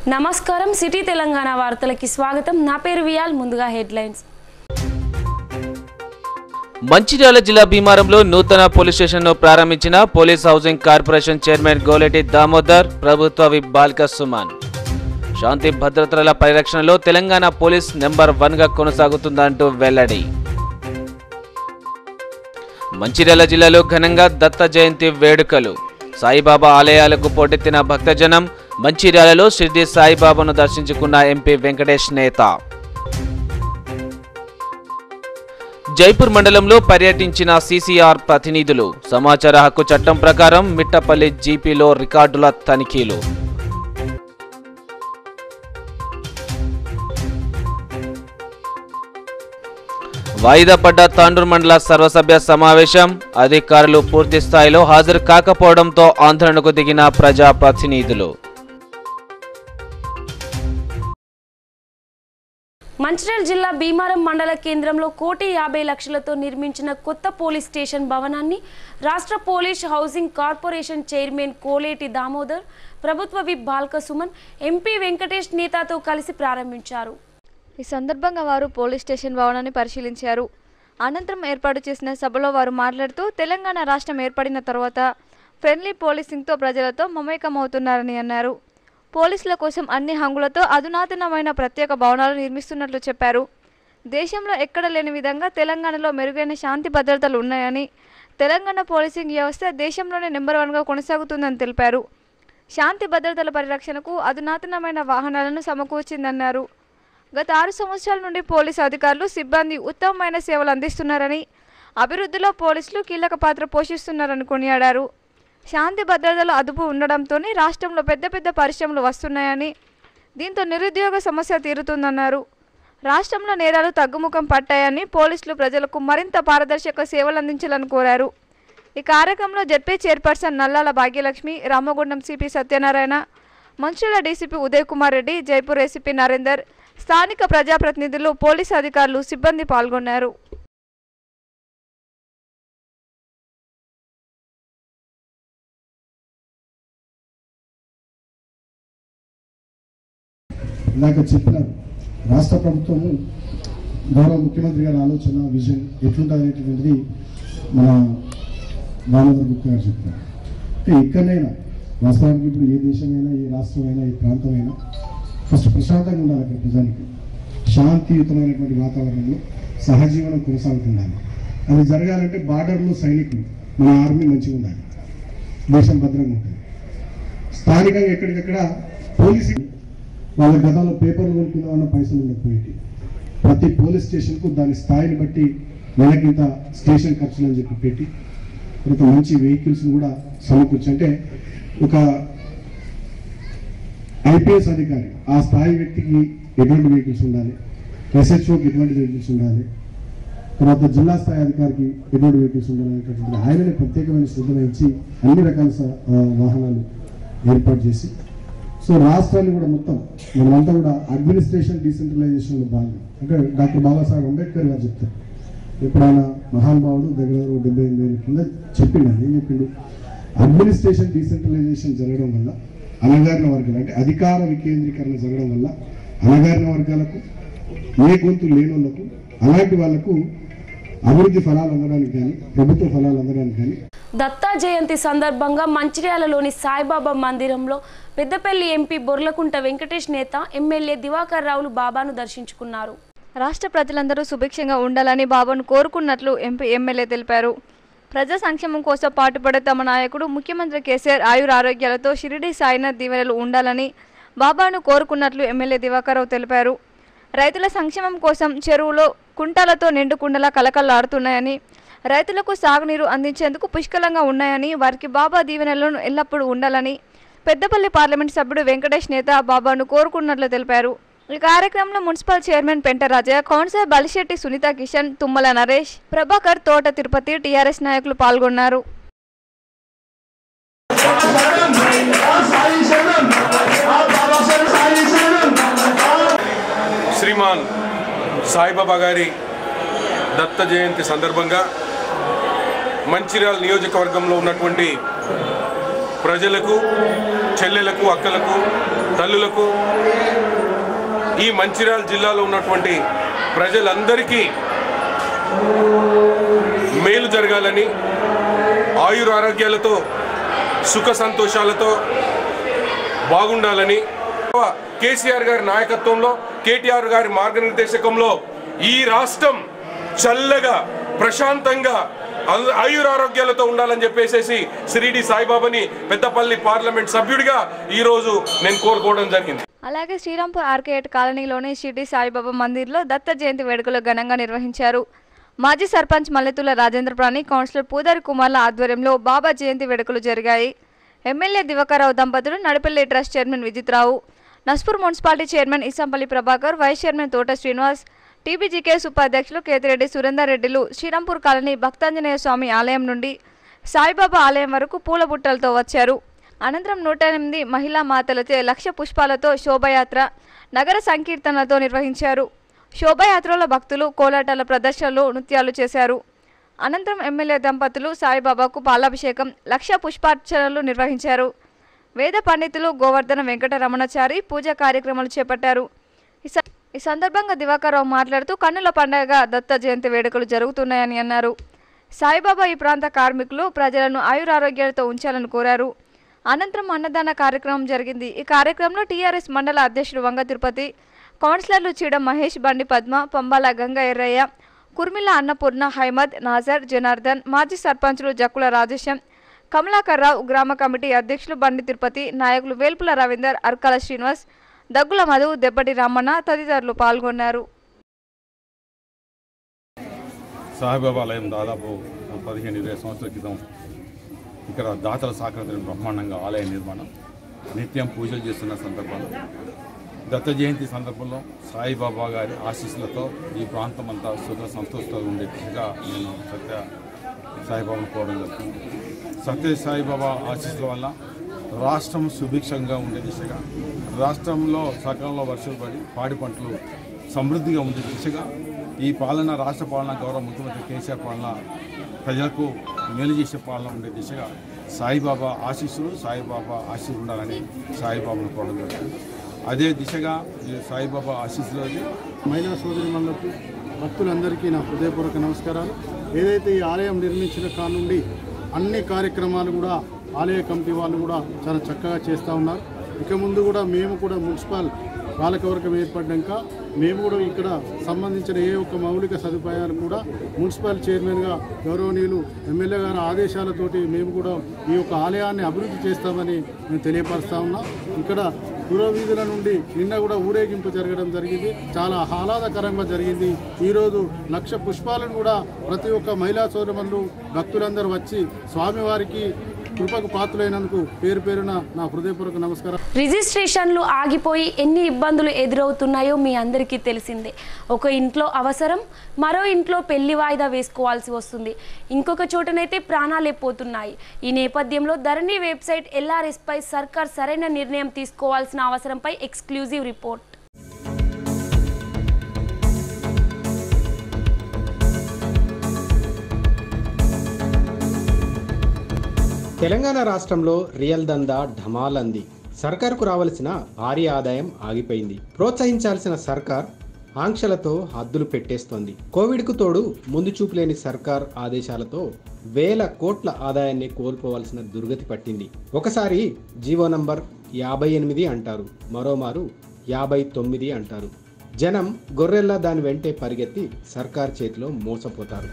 నమస్కారం సిటీ తెలంగాణ వార్తలకి స్వాగతం నా పేరు వియాల్ ముందుగా హెడ్లైన్స్ మంచిర్యాల జిల్లా భీమారంలో నూతన పోలీస్ స్టేషన్ను ప్రారంభించిన police housing corporation chairman Goleti Damodar ప్రభుత్వ విప్ బాల్క సుమాన్ శాంతి భద్రతల పరిరక్షణలో తెలంగాణ పోలీస్ నెంబర్ వన్గా కొనసాగుతుందంటూ వెల్లడి మంచిర్యాల జిల్లాలో ఘనంగా దత్త జయంతి వేడుకలు సాయిబాబా ఆలయాలకు పోటెత్తిన భక్తజనం మంచిర్యాలలో షిర్డి సాయిబాబాను దర్శించుకున్న ఎంపీ వెంకటేష్ నేత జైపూర్ మండలంలో పర్యటించిన సీసీఆర్ ప్రతినిధులు సమాచార హక్కు చట్టం ప్రకారం మిట్టపల్లి జీపీలో రికార్డుల తనిఖీలు వాయిదా పడ్డ తాండూరు మండల సర్వసభ్య సమావేశం అధికారులు పూర్తి స్థాయిలో హాజరు కాకపోవడంతో ఆందోళనకు దిగిన ప్రజాప్రతినిధులు మంచిర్యాల జిల్లా భీమారం మండల కేంద్రంలో కోటి యాభై లక్షలతో నిర్మించిన కొత్త పోలీస్ స్టేషన్ భవనాన్ని రాష్ట్ర police housing corporation chairman Koleti Damodar ప్రభుత్వ విప్ బాల్క సుమన్ ఎంపీ వెంకటేష్ నేతతో కలిసి ప్రారంభించారు ఈ సందర్భంగా వారు పోలీస్ స్టేషన్ భవనాన్ని పరిశీలించారు అనంతరం ఏర్పాటు చేసిన సభలో వారు మాట్లాడుతూ తెలంగాణ రాష్ట్రం ఏర్పడిన తర్వాత ఫ్రెండ్లీ పోలీసింగ్తో ప్రజలతో మమేకమవుతున్నారని అన్నారు పోలీసుల కోసం అన్ని హంగులతో అధునాతనమైన ప్రత్యేక భవనాలు నిర్మిస్తున్నట్లు చెప్పారు దేశంలో ఎక్కడ లేని విధంగా తెలంగాణలో మెరుగైన శాంతి భద్రతలు ఉన్నాయని తెలంగాణ పోలీసింగ్ వ్యవస్థ దేశంలోనే నెంబర్ వన్గా కొనసాగుతుందని తెలిపారు శాంతి భద్రతల పరిరక్షణకు అధునాతనమైన వాహనాలను సమకూర్చిందన్నారు గత ఆరు సంవత్సరాల నుండి పోలీసు అధికారులు సిబ్బంది ఉత్తమమైన సేవలు అందిస్తున్నారని అభివృద్ధిలో పోలీసులు కీలక పాత్ర పోషిస్తున్నారని కొనియాడారు శాంతి భద్రతలు అదుపు ఉండడంతోనే రాష్ట్రంలో పెద్ద పెద్ద పరిశ్రమలు వస్తున్నాయని దీంతో నిరుద్యోగ సమస్య తీరుతుందన్నారు రాష్ట్రంలో నేరాలు తగ్గుముఖం పట్టాయని పోలీసులు ప్రజలకు మరింత పారదర్శక సేవలు అందించాలని కోరారు ఈ కార్యక్రమంలో ZP chairperson Nallala Bhagyalakshmi Ramagundam CP Satyanarayana మంచుల డీసీపీ ఉదయ్ కుమార్ రెడ్డి జైపూర్ ఏసీపీ నరేందర్ స్థానిక ప్రజాప్రతినిధులు పోలీసు అధికారులు సిబ్బంది పాల్గొన్నారు ఇందాక చెప్పినారు రాష్ట్ర ప్రభుత్వము గౌరవ ముఖ్యమంత్రి గారి ఆలోచన విజన్ ఎట్లుంటుంది అనేటువంటిది మన దామోదర్ గుప్తా గారు చెప్పారు అంటే ఎక్కడైనా వాస్తవానికి ఇప్పుడు ఏ దేశమైనా ఏ రాష్ట్రమైనా ఏ ప్రాంతమైనా ఫస్ట్ ప్రశాంతంగా ఉండాలి అక్కడ ప్రజానికి శాంతియుతమైనటువంటి వాతావరణంలో సహజీవనం కొనసాగుతుండాలి అది జరగాలంటే బార్డర్లో సైనికులు మన ఆర్మీ మంచిగా ఉండాలి దేశం భద్రంగా ఉంటుంది స్థానికంగా ఎక్కడికక్కడ పోలీసు వాళ్ళ గతంలో పేపర్లు కొనుక్కుందామన్న పైసలు ఉండకపోయేటి ప్రతి పోలీస్ స్టేషన్కు దాని స్థాయిని బట్టి నెలకింత స్టేషన్ ఖర్చులు అని చెప్పి పెట్టి కొంత మంచి వెహికల్స్ కూడా సమకూర్చి అంటే ఒక ఐపీఎస్ అధికారి ఆ స్థాయి వ్యక్తికి ఎటువంటి వెహికల్స్ ఉండాలి ఎస్హెచ్ఓకి ఎటువంటి వెహికల్స్ ఉండాలి తర్వాత జిల్లా స్థాయి అధికారికి ఎటువంటి వెహికల్స్ ఉండాలి అనేటటువంటి ఆయననే ప్రత్యేకమైన శ్రద్ధ వహించి అన్ని రకాల స- ఆ, వాహనాలు ఏర్పాటు చేసి సో రాష్ట్రాన్ని కూడా మొత్తం మనమంతా కూడా అడ్మినిస్ట్రేషన్ డీసెంట్రలైజేషన్లో భాగం అంటే డాక్టర్ బాబాసాహెబ్ అంబేద్కర్ గారు చెప్తారు ఎప్పుడైనా మహానుభావుడు దగ్గర దగ్గర ఒక డెబ్బై ఎనిమిది ఏళ్ళ కింద చెప్పిండు ఏం చెప్పిండు అడ్మినిస్ట్రేషన్ డీసెంట్రలైజేషన్ జరగడం వల్ల అణగారిన వర్గాలు అంటే అధికార వికేంద్రీకరణ జరగడం వల్ల అణగారిన వర్గాలకు ఏ గొంతు లేని వాళ్ళకు అలాంటి వాళ్లకు అభివృద్ధి ఫలాలు అందడానికి కానీ ప్రభుత్వ ఫలాలు అందడానికి కానీ దత్తా జయంతి సందర్భంగా మంచిర్యాలలోని సాయిబాబా మందిరంలో పెద్దపల్లి ఎంపీ బొర్లకుంట వెంకటేష్ నేత ఎమ్మెల్యే దివాకర్ రావులు బాబాను దర్శించుకున్నారు రాష్ట్ర ప్రజలందరూ సుభిక్షంగా ఉండాలని బాబాను కోరుకున్నట్లు ఎంపీ ఎమ్మెల్యే తెలిపారు ప్రజా సంక్షేమం కోసం పాటుపడే తమ నాయకుడు ముఖ్యమంత్రి కేసీఆర్ ఆయుర ఆరోగ్యాలతో షిరిడి సాయినాథ్ దీవెనలు ఉండాలని బాబాను కోరుకున్నట్లు ఎమ్మెల్యే దివాకర్రావు తెలిపారు రైతుల సంక్షేమం కోసం చెరువులో కుంటాలతో నిండు కుండలా కలకల్లాడుతున్నాయని రైతులకు సాగునీరు అందించేందుకు పుష్కలంగా ఉన్నాయని వారికి బాబా దీవెనలను ఎల్లప్పుడూ ఉండాలని పెద్దపల్లి పార్లమెంట్ సభ్యుడు వెంకటేష్ నేత బాబాను కోరుకున్నట్లు తెలిపారు ఈ కార్యక్రమంలో municipal chairman Pentarajaiah councillor Balishetti Sunitha Kishan Tummala Naresh Prabhakar Thota Tirupati TRS నాయకులు పాల్గొన్నారు శ్రీమాన్ సాయిబాబా గారి దత్త జయంతి సందర్భంగా మంచిర్యాల నియోజకవర్గంలో ఉన్నటువంటి ప్రజలకు చెల్లెలకు అక్కలకు తల్లులకు ఈ మంచిర్యాల జిల్లాలో ఉన్నటువంటి ప్రజలందరికీ మేలు జరగాలని ఆయుర ఆరోగ్యాలతో సుఖ సంతోషాలతో బాగుండాలని కేసీఆర్ గారి నాయకత్వంలో కేటీఆర్ గారి మార్గనిర్దేశకంలో ఈ రాష్ట్రం చల్లగా ప్రశాంతంగా అల్- ఆయురారోగ్యాలతో ఉండాలని చెప్పేసి సిరిడి సాయిబాబాని పెద్దపల్లి పార్లమెంట్ సభ్యుడిగా ఈరోజు నేను కోరుకోవడం జరిగింది అలాగే శ్రీరాంపూర్ ఆర్కేట్ కాలనీలోని షిర్డి సాయిబాబా మందిర్లో దత్త జయంతి వేడుకలు ఘనంగా నిర్వహించారు మాజీ సర్పంచ్ మల్లెతుల రాజేంద్ర ప్రాణి కౌన్సిలర్ పూదారి కుమార్ల ఆధ్వర్యంలో బాబా జయంతి వేడుకలు జరిగాయి ఎమ్మెల్యే దివాకర్రావు దంపతులు Nadipalli trust chairman Vijith Rao Naspur municipality chairman Isampalli Prabhakar vice chairman Thota Srinivas TBGKS ఉపాధ్యక్షులు కేతిరెడ్డి సురేందర్ రెడ్డిలు శ్రీరాంపూర్ కాలనీ భక్తాంజనేయ స్వామి ఆలయం నుండి సాయిబాబా ఆలయం వరకు పూల బుట్టలతో వచ్చారు అనంతరం నూట ఎనిమిది మహిళా మాతలచే లక్ష పుష్పాలతో శోభయాత్ర నగర సంకీర్తనలతో నిర్వహించారు శోభయాత్రలో భక్తులు కోలాటాల ప్రదర్శనలు నృత్యాలు చేశారు అనంతరం ఎమ్మెల్యే దంపతులు సాయిబాబాకు పాలాభిషేకం లక్ష పుష్పార్చనలు నిర్వహించారు వేద పండితులు గోవర్ధన వెంకట రమణచారి పూజా కార్యక్రమాలు చేపట్టారు ఈ స- ఈ సందర్భంగా దివాకర్రావు మాట్లాడుతూ కన్నుల పండగగా దత్త జయంతి వేడుకలు జరుగుతున్నాయని అన్నారు సాయిబాబా ఈ ప్రాంత కార్మికులు ప్రజలను ఆయురారోగ్యాలతో ఉంచాలని కోరారు అనంతరం అన్నదాన కార్యక్రమం జరిగింది ఈ కార్యక్రమంలో టీఆర్ఎస్ మండల అధ్యక్షుడు వంగ తిరుపతి కౌన్సిలర్లు చీడ మహేష్ బండి పద్మ పంబాల గంగ ఎర్రయ్య కుర్మిల అన్నపూర్ణ హైమద్ నాజర్ జనార్దన్ మాజీ సర్పంచులు జక్కుల రాజేశం కమలాకర్ రావు గ్రామ కమిటీ అధ్యక్షులు బండి తిరుపతి నాయకులు వేల్పుల రవీందర్ అర్కాల శ్రీనివాస్ దగ్గుల మధు దెబ్బటి రామన్న తదితరులు పాల్గొన్నారు సాయిబాబా ఆలయం దాదాపు పదిహేను ఇరవై సంవత్సరాల క్రితం ఇక్కడ దాతల సహకారంతో బ్రహ్మాండంగా ఆలయ నిర్మాణం నిత్యం పూజలు చేస్తున్న సందర్భంలో దత్త జయంతి సందర్భంలో సాయిబాబా గారి ఆశీస్సులతో ఈ ప్రాంతం అంతా సుఖ సంతోషంతో ఉండే దిశగా నేను సత్య సాయిబాబాను కోరడం జరుగుతుంది సత్య సాయిబాబా ఆశీస్సుల వల్ల రాష్ట్రం సుభిక్షంగా ఉండే దిశగా రాష్ట్రంలో సకాలంలో వర్షాలు పడి పాడి పంటలు సమృద్ధిగా ఉండే దిశగా ఈ పాలన రాష్ట్ర పాలన గౌరవ ముఖ్యమంత్రి కేసీఆర్ పాలన ప్రజలకు మేలు చేసే పాలన ఉండే దిశగా సాయిబాబా ఆశీస్సులు సాయిబాబా ఆశీస్సులు ఉండాలని సాయిబాబాను కోరడం జరుగుతుంది అదే దిశగా ఈ సాయిబాబా ఆశీస్సులు మహిళా సోదరిమణులకు భక్తులందరికీ నా హృదయపూర్వక నమస్కారాలు ఏదైతే ఈ ఆలయం నిర్మించిన కానుండి అన్ని కార్యక్రమాలు కూడా ఆలయ కమిటీ వాళ్ళు కూడా చాలా చక్కగా చేస్తూ ఉన్నారు ఇక ముందు కూడా మేము కూడా మున్సిపల్ పాలకవర్గం ఏర్పడ్డాక మేము కూడా ఇక్కడ సంబంధించిన ఏ ఒక్క మౌలిక సదుపాయాలు కూడా మున్సిపల్ చైర్మన్గా గౌరవనీయులు ఎమ్మెల్యే గారి ఆదేశాలతోటి మేము కూడా ఈ యొక్క ఆలయాన్ని అభివృద్ధి చేస్తామని మేము తెలియపరుస్తా ఉన్నాం ఇక్కడ పురవీధుల నుండి నిన్న కూడా ఊరేగింపు జరగడం జరిగింది చాలా ఆహ్లాదకరంగా జరిగింది ఈరోజు లక్ష పుష్పాలను కూడా ప్రతి ఒక్క మహిళా సోదరులు భక్తులందరూ వచ్చి స్వామివారికి కృపకు పాత్రులైనందుకు పేరు పేరున నా హృదయపూర్వక నమస్కారం రిజిస్ట్రేషన్లు ఆగిపోయి ఎన్ని ఇబ్బందులు ఎదురవుతున్నాయో మీ అందరికీ తెలిసిందే ఒక ఇంట్లో అవసరం మరో ఇంట్లో పెళ్లి వాయిదా వేసుకోవాల్సి వస్తుంది ఇంకొక చోటనైతే ప్రాణాలే పోతున్నాయి ఈ నేపథ్యంలో ధరణి వెబ్సైట్ ఎల్ఆర్ఎస్ పై సర్కార్ సరైన నిర్ణయం తీసుకోవాల్సిన అవసరంపై ఎక్స్క్లూజివ్ రిపోర్ట్ తెలంగాణ రాష్ట్రంలో రియల్ దందా ఢమాలంది సర్కారుకు రావాల్సిన భారీ ఆదాయం ఆగిపోయింది ప్రోత్సహించాల్సిన సర్కార్ ఆంక్షలతో హద్దులు పెట్టేస్తోంది కోవిడ్కు తోడు ముందు చూపులేని సర్కార్ ఆదేశాలతో వేల కోట్ల ఆదాయాన్ని కోల్పోవాల్సిన దుర్గతి పట్టింది ఒకసారి జీవో నంబర్ యాభై ఎనిమిది అంటారు మరోమారు యాభై తొమ్మిది అంటారు జనం గొర్రెల్లా దాని వెంటే పరిగెత్తి సర్కార్ చేతిలో మోసపోతారు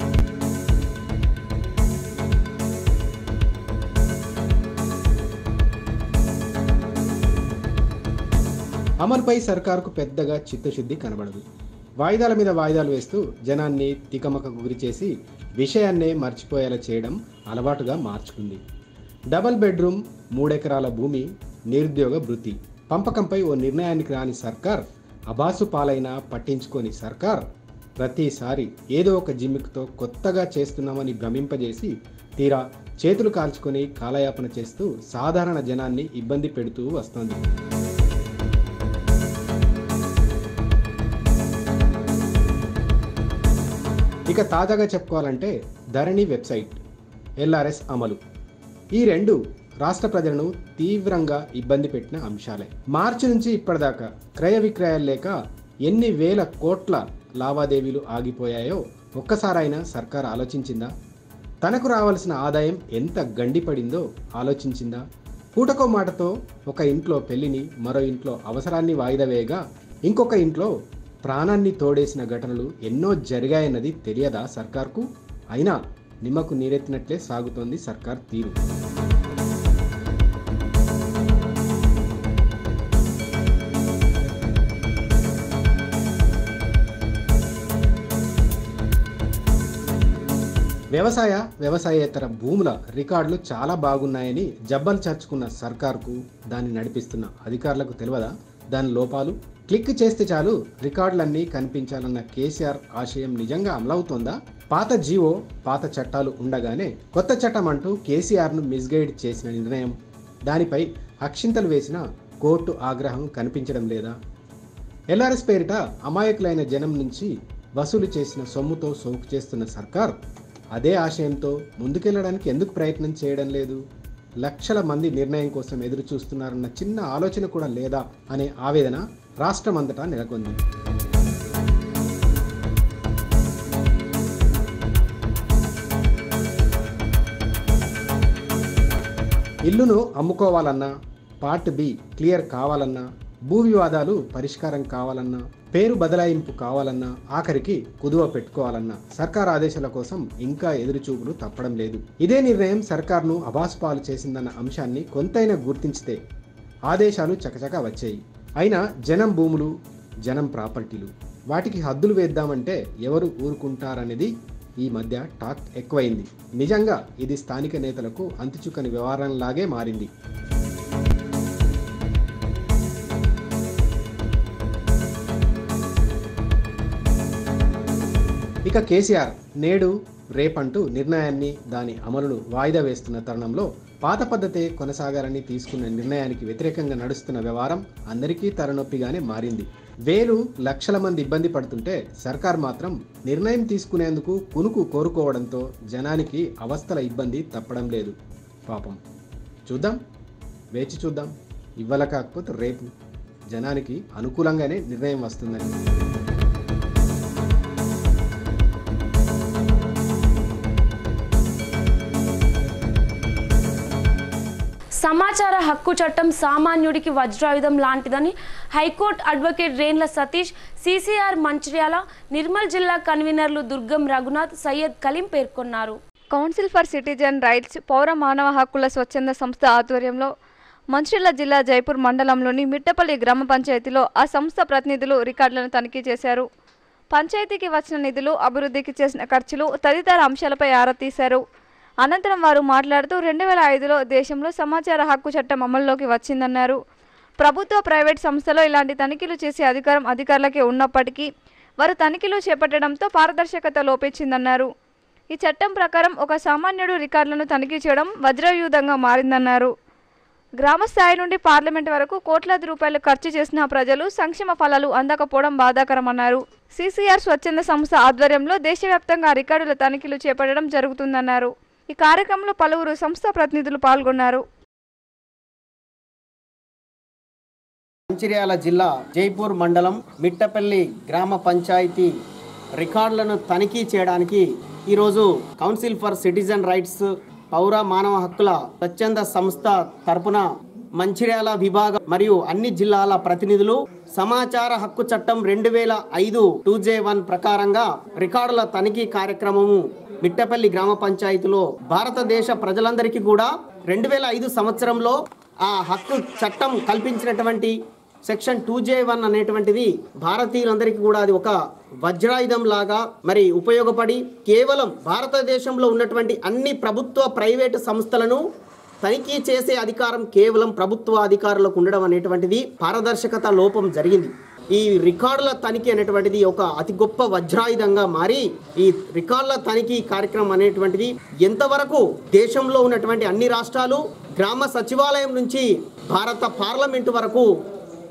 అమలుపై సర్కారుకు పెద్దగా చిత్తశుద్ధి కనబడదు వాయిదాల మీద వాయిదాలు వేస్తూ జనాన్ని తికమకకు గురి చేసి విషయాన్నే మర్చిపోయేలా చేయడం అలవాటుగా మార్చుకుంది డబల్ బెడ్రూమ్ మూడెకరాల భూమి నిరుద్యోగ భృతి పంపకంపై ఓ నిర్ణయానికి రాని సర్కార్ అబాసు పాలైన పట్టించుకొని సర్కార్ ప్రతిసారి ఏదో ఒక జిమ్మిక్తో కొత్తగా చేస్తున్నామని భ్రమింపజేసి తీరా చేతులు కాల్చుకొని కాలయాపన చేస్తూ సాధారణ జనాన్ని ఇబ్బంది పెడుతూ వస్తోంది ఇక తాజాగా చెప్పుకోవాలంటే ధరణి వెబ్సైట్ ఎల్ఆర్ఎస్ అమలు ఈ రెండు రాష్ట్ర ప్రజలను తీవ్రంగా ఇబ్బంది పెట్టిన అంశాలే మార్చి నుంచి ఇప్పటిదాకా క్రయ విక్రయాలు లేక ఎన్ని వేల కోట్ల లావాదేవీలు ఆగిపోయాయో ఒక్కసారైనా సర్కార్ ఆలోచించిందా తనకు రావాల్సిన ఆదాయం ఎంత గండిపడిందో ఆలోచించిందా పూటకో మాటతో ఒక ఇంట్లో పెళ్లిని మరో ఇంట్లో అవసరాన్ని వాయిదా వేయగా ఇంకొక ఇంట్లో ప్రాణాన్ని తోడేసిన ఘటనలు ఎన్నో జరిగాయన్నది తెలియదా సర్కార్కు అయినా నిమ్మకు నీరెత్తినట్లే సాగుతోంది సర్కార్ తీరు వ్యవసాయ వ్యవసాయేతర భూముల రికార్డులు చాలా బాగున్నాయని జబ్బలు చర్చుకున్న సర్కార్కు దాన్ని నడిపిస్తున్న అధికారులకు తెలియదా దాని లోపాలు క్లిక్ చేస్తే చాలు రికార్డులన్నీ కనిపించాలన్న కేసీఆర్ ఆశయం నిజంగా అమలవుతోందా పాత జీవో పాత చట్టాలు ఉండగానే కొత్త చట్టం అంటూ కేసీఆర్ను మిస్గైడ్ చేసిన నిర్ణయం దానిపై అక్షింతలు వేసిన కోర్టు ఆగ్రహం కనిపించడం లేదా ఎల్ఆర్ఎస్ పేరిట అమాయకులైన జనం నుంచి వసూలు చేసిన సొమ్ముతో సోకు చేస్తున్న సర్కార్ అదే ఆశయంతో ముందుకెళ్లడానికి ఎందుకు ప్రయత్నం చేయడం లేదు లక్షల మంది నిర్ణయం కోసం ఎదురు చూస్తున్నారన్న చిన్న ఆలోచన కూడా లేదా అనే ఆవేదన రాష్ట్రమంతటా నెలకొంది ఇల్లును అమ్ముకోవాలన్నా పార్ట్ బి క్లియర్ కావాలన్నా భూ వివాదాలు పరిష్కారం కావాలన్నా పేరు బదలాయింపు కావాలన్నా ఆఖరికి కుదువ పెట్టుకోవాలన్నా సర్కార్ ఆదేశాల కోసం ఇంకా ఎదురుచూపులు తప్పడం లేదు ఇదే నిర్ణయం సర్కార్ను అబాస్పాలు చేసిందన్న అంశాన్ని కొంతైనా గుర్తించితే ఆదేశాలు చకచక వచ్చాయి అయినా జనం భూములు జనం ప్రాపర్టీలు వాటికి హద్దులు వేద్దామంటే ఎవరు ఊరుకుంటారనేది ఈ మధ్య టాక్ ఎక్కువైంది నిజంగా ఇది స్థానిక నేతలకు అంతుచుక్కని వ్యవహారంలాగే మారింది ఇక కేసీఆర్ నేడు రేపంటూ నిర్ణయాన్ని దాని అమలును వాయిదా వేస్తున్న తరుణంలో పాత పద్ధతే కొనసాగాలని తీసుకున్న నిర్ణయానికి వ్యతిరేకంగా నడుస్తున్న వ్యవహారం అందరికీ తలనొప్పిగానే మారింది వేలు లక్షల మంది ఇబ్బంది పడుతుంటే సర్కార్ మాత్రం నిర్ణయం తీసుకునేందుకు కునుకు కోరుకోవడంతో జనానికి అవస్థల ఇబ్బంది తప్పడం లేదు పాపం చూద్దాం వేచి చూద్దాం ఇవ్వాల కాకపోతే రేపు జనానికి అనుకూలంగానే నిర్ణయం వస్తుందని సమాచార హక్కు చట్టం సామాన్యుడికి వజ్రాయుధం లాంటిదని high court advocate Renla Satish CCR Mancherial Nirmal జిల్లా కన్వీనర్లు దుర్గం రఘునాథ్ సయ్యద్ కలీం పేర్కొన్నారు కౌన్సిల్ ఫర్ సిటిజన్ రైట్స్ పౌర మానవ హక్కుల స్వచ్ఛంద సంస్థ ఆధ్వర్యంలో మంచిర్యాల జిల్లా జైపూర్ మండలంలోని మిట్టపల్లి గ్రామ పంచాయతీలో ఆ సంస్థ ప్రతినిధులు రికార్డులను తనిఖీ చేశారు పంచాయతీకి వచ్చిన నిధులు అభివృద్ధికి చేసిన ఖర్చులు తదితర అంశాలపై ఆరా తీశారు అనంతరం వారు మాట్లాడుతూ రెండు వేల ఐదులో దేశంలో సమాచార హక్కు చట్టం అమల్లోకి వచ్చిందన్నారు ప్రభుత్వ ప్రైవేట్ సంస్థలో ఇలాంటి తనిఖీలు చేసే అధికారం అధికారులకే ఉన్నప్పటికీ వారు తనిఖీలు చేపట్టడంతో పారదర్శకత లోపించిందన్నారు ఈ చట్టం ప్రకారం ఒక సామాన్యుడు రికార్డులను తనిఖీ చేయడం వజ్రవ్యూధంగా మారిందన్నారు గ్రామ స్థాయి నుండి పార్లమెంట్ వరకు కోట్లాది రూపాయలు ఖర్చు చేసిన ప్రజలు సంక్షేమ ఫలాలు అందకపోవడం బాధాకరమన్నారు సీసీఆర్ స్వచ్ఛంద సంస్థ ఆధ్వర్యంలో దేశవ్యాప్తంగా రికార్డుల తనిఖీలు చేపట్టడం జరుగుతుందన్నారు ఈ కార్యక్రమంలో పలువురు సంస్థ ప్రతినిధులు పాల్గొన్నారు మంచిర్యాల జిల్లా జైపూర్ మండలం మిట్టపల్లి గ్రామ పంచాయతీ రికార్డులను తనిఖీ చేయడానికి ఈరోజు కౌన్సిల్ ఫర్ సిటిజన్ రైట్స్ పౌర మానవ హక్కుల స్వచ్ఛంద సంస్థ తరపున మంచిర్యాల విభాగం మరియు అన్ని జిల్లాల ప్రతినిధులు సమాచార హక్కు చట్టం రెండు వేల ఐదు టూ జే వన్ ప్రకారంగా రికార్డుల తనిఖీ కార్యక్రమము మిట్టపల్లి గ్రామ పంచాయతీలో భారతదేశ ప్రజలందరికీ కూడా రెండు వేల ఐదు సంవత్సరంలో ఆ హక్కు చట్టం కల్పించినటువంటి సెక్షన్ టూ జే వన్ అనేటువంటిది భారతీయులందరికీ కూడా అది ఒక వజ్రాయుధం లాగా మరి ఉపయోగపడి కేవలం భారతదేశంలో ఉన్నటువంటి అన్ని ప్రభుత్వ ప్రైవేటు సంస్థలను తనిఖీ చేసే అధికారం కేవలం ప్రభుత్వ అధికారులకు ఉండడం అనేటువంటిది పారదర్శకత లోపం జరిగింది ఈ రికార్డుల తనిఖీ అనేటువంటిది ఒక అతి గొప్ప వజ్రాయుధంగా మారి ఈ రికార్డుల తనిఖీ కార్యక్రమం అనేటువంటిది ఎంతవరకు దేశంలో ఉన్నటువంటి అన్ని రాష్ట్రాలు గ్రామ సచివాలయం నుంచి భారత పార్లమెంటు వరకు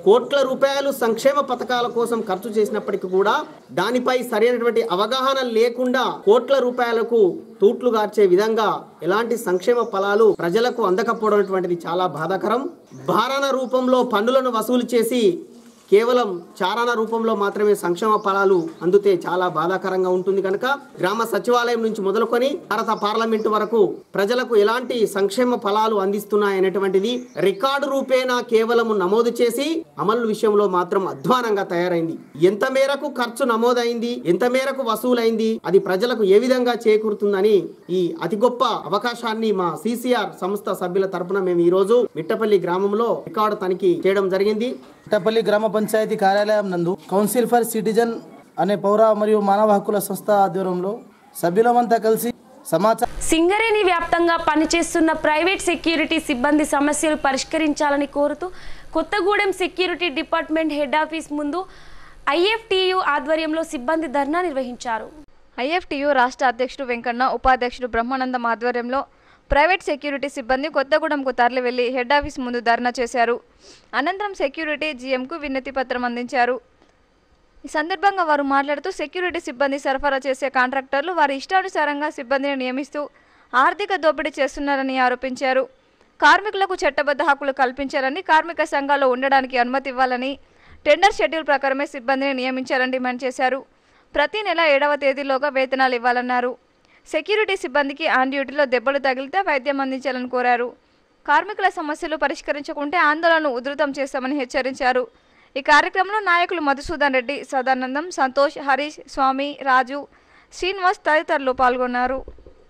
కోట్ల రూపాయలు సంక్షేమ పథకాల కోసం ఖర్చు చేసినప్పటికీ కూడా దానిపై సరైనటువంటి అవగాహన లేకుండా కోట్ల రూపాయలకు తూట్లు గార్చే విధంగా ఎలాంటి సంక్షేమ ఫలాలు ప్రజలకు అందకపోవడం అటువంటిది చాలా బాధాకరం భారణ రూపంలో పన్నులను వసూలు చేసి కేవలం చారణ రూపంలో మాత్రమే సంక్షేమ ఫలాలు అందితే చాలా బాధాకరంగా ఉంటుంది కనుక గ్రామ సచివాలయం నుంచి మొదలుకొని భారత పార్లమెంటు వరకు ప్రజలకు ఎలాంటి సంక్షేమ ఫలాలు అందిస్తున్నాయనేటువంటిది రికార్డు రూపేణా కేవలం నమోదు చేసి అమలు విషయంలో మాత్రం అధ్వానంగా తయారైంది ఎంత మేరకు ఖర్చు నమోదైంది ఎంత మేరకు వసూలైంది అది ప్రజలకు ఏ విధంగా చేకూరుతుందని ఈ అతి గొప్ప అవకాశాన్ని మా సిసిఆర్ సంస్థ సభ్యుల తరపున మేము ఈ రోజు మిట్టపల్లి గ్రామంలో రికార్డు తనిఖీ చేయడం జరిగింది పుట్టపల్లి గ్రామ పంచాయతీ కార్యాలయం నందు కౌన్సిల్ ఫర్ సిటిజన్ అనే పౌర మరియు మానవ హక్కుల సంస్థ ఆధ్వర్యంలో సభ్యులమంతా కలిసి సమాచారం సింగరేణి వ్యాప్తంగా పనిచేస్తున్న ప్రైవేట్ సెక్యూరిటీ సిబ్బంది సమస్యలు పరిష్కరించాలని కోరుతూ Kothagudem security department head office ముందు ఐఎఫ్టియు ఆధ్వర్యంలో సిబ్బంది ధర్నా నిర్వహించారు ఐఎఫ్టియు రాష్ట్ర అధ్యక్షుడు వెంకన్న ఉపాధ్యక్షుడు బ్రహ్మానందం ఆధ్వర్యంలో ప్రైవేట్ సెక్యూరిటీ సిబ్బంది కొత్తగూడెంకు తరలి వెళ్లి హెడ్ ఆఫీస్ ముందు ధర్నా చేశారు అనంతరం సెక్యూరిటీ జీఎంకు వినతి పత్రం అందించారు ఈ సందర్భంగా వారు మాట్లాడుతూ సెక్యూరిటీ సిబ్బంది సరఫరా చేసే కాంట్రాక్టర్లు వారి ఇష్టానుసారంగా సిబ్బందిని నియమిస్తూ ఆర్థిక దోపిడీ చేస్తున్నారని ఆరోపించారు కార్మికులకు చట్టబద్ధ హక్కులు కల్పించాలని కార్మిక సంఘాల్లో ఉండడానికి అనుమతి ఇవ్వాలని టెండర్ షెడ్యూల్ ప్రకారమే సిబ్బందిని నియమించాలని డిమాండ్ చేశారు ప్రతి నెల ఏడవ తేదీలోగా వేతనాలు ఇవ్వాలన్నారు సెక్యూరిటీ సిబ్బందికి ఆన్ డ్యూటీలో దెబ్బలు తగిలితే వైద్యం అందించాలని కోరారు కార్మికుల సమస్యలు పరిష్కరించకుంటే ఆందోళనను ఉధృతం చేస్తామని హెచ్చరించారు ఈ కార్యక్రమంలో నాయకులు మధుసూదన్ రెడ్డి సదానందం సంతోష్ హరీష్ స్వామి రాజు శ్రీనివాస్ తదితరులు పాల్గొన్నారు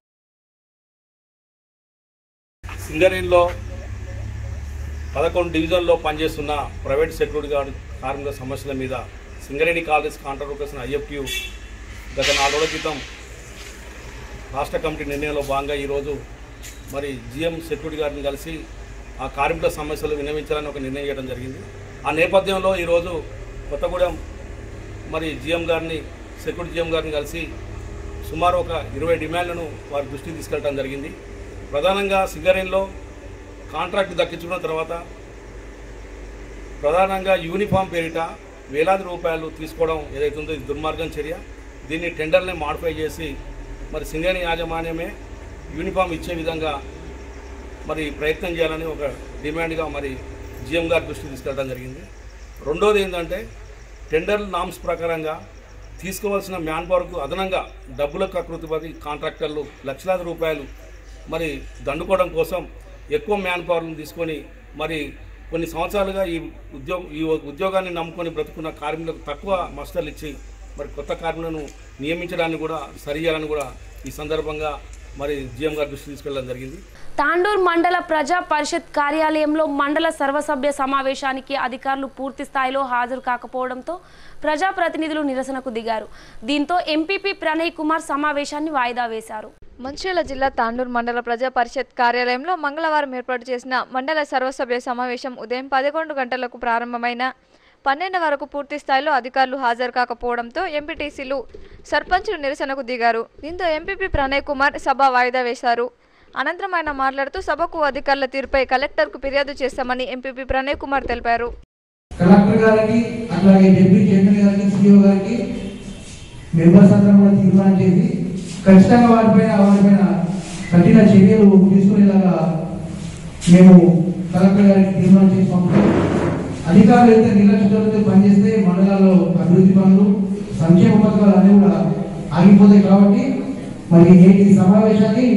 సింగరేణిలో పదకొండు డివిజన్లో పనిచేస్తున్న ప్రైవేట్ సెక్యూరిటీ గార్డ్ కార్మికుల సమస్యల మీద Singareni college contract workers IFU గత నాలుగు రోజుల క్రితం రాష్ట్ర కమిటీ నిర్ణయంలో భాగంగా ఈరోజు మరి జిఎం సెక్యూరిటీ గార్డ్ని కలిసి ఆ కార్మికుల సమస్యలు విన్నవించాలని ఒక నిర్ణయం చేయడం జరిగింది ఆ నేపథ్యంలో ఈరోజు కొత్తగూడెం మరి జిఎం గారిని సెక్యూరిటీ జిఎం గారిని కలిసి సుమారు ఒక ఇరవై డిమాండ్లను వారి దృష్టికి తీసుకెళ్ళడం జరిగింది ప్రధానంగా సింగరేణిలో కాంట్రాక్ట్ దక్కించుకున్న తర్వాత ప్రధానంగా యూనిఫామ్ పేరిట వేలాది రూపాయలు తీసుకోవడం ఏదైతే ఉందో ఇది దుర్మార్గం చర్య దీన్ని టెండర్ని మాడిఫై చేసి మరి సింగరేణి యాజమాన్యమే యూనిఫామ్ ఇచ్చే విధంగా మరి ప్రయత్నం చేయాలని ఒక డిమాండ్గా మరి జిఎం గారి దృష్టికి తీసుకెళ్ళడం జరిగింది రెండోది ఏంటంటే టెండర్ నామ్స్ ప్రకారంగా తీసుకోవాల్సిన మ్యాన్ పవర్కు అదనంగా డబ్బులకు కకృతిపడి కాంట్రాక్టర్లు లక్షలాది రూపాయలు మరి దండుకోవడం కోసం ఎక్కువ మ్యాన్ పవర్ను తీసుకొని మరి కొన్ని సంవత్సరాలుగా ఈ ఉద్యోగ ఈ ఉద్యోగాన్ని నమ్ముకొని బ్రతుకున్న కార్మికులకు తక్కువ మస్టర్లు ఇచ్చి మరి కొత్త కార్మికులను నియమించడాన్ని కూడా సరి చేయాలని కూడా ఈ సందర్భంగా మరి జిఎం గారి దృష్టి తీసుకెళ్ళడం జరిగింది తాండూర్ మండల ప్రజా పరిషత్ కార్యాలయంలో మండల సర్వసభ్య సమావేశానికి అధికారులు పూర్తి స్థాయిలో హాజరు కాకపోవడంతో ప్రజాప్రతినిధులు నిరసనకు దిగారు దీంతో ఎంపీపీ ప్రణయ్ కుమార్ సమావేశాన్ని వాయిదా వేశారు మంచిర్యాల జిల్లా తాండూరు మండల ప్రజా పరిషత్ కార్యాలయంలో మంగళవారం ఏర్పాటు చేసిన మండల సర్వసభ్య సమావేశం ఉదయం పదకొండు గంటలకు ప్రారంభమైన పన్నెండు వరకు పూర్తి స్థాయిలో అధికారులు హాజరు కాకపోవడంతో ఎంపీటీసీలు సర్పంచులు నిరసనకు దిగారు దీంతో ఎంపీపీ ప్రణయ్ కుమార్ సభ వాయిదా వేశారు అనంతరం ఆయన మాట్లాడుతూ సభకు అధికారుల తీరుపై కలెక్టర్కు ఫిర్యాదు చేస్తామని ఎంపీపీ ప్రణయ్ కుమార్ తెలిపారు కలెక్టర్ గారికి అట్లాగే డిప్యూటీ చైర్మన్ గారికి సీఓ గారికి మెంబర్స్ అందరం కూడా తీర్మానం చేసి ఖచ్చితంగా వారిపైన వారిపైన కఠిన చర్యలు తీసుకునేలాగా మేము కలెక్టర్ గారికి తీర్మానం చేసి పంపుతాం అధికారులు అయితే నిర్లక్ష్యంతో పనిచేస్తే మండలాల్లో అభివృద్ధి పనులు సంక్షేమ పథకాలు అన్నీ కూడా ఆగిపోతాయి కాబట్టి మరి నేటి సమావేశాన్ని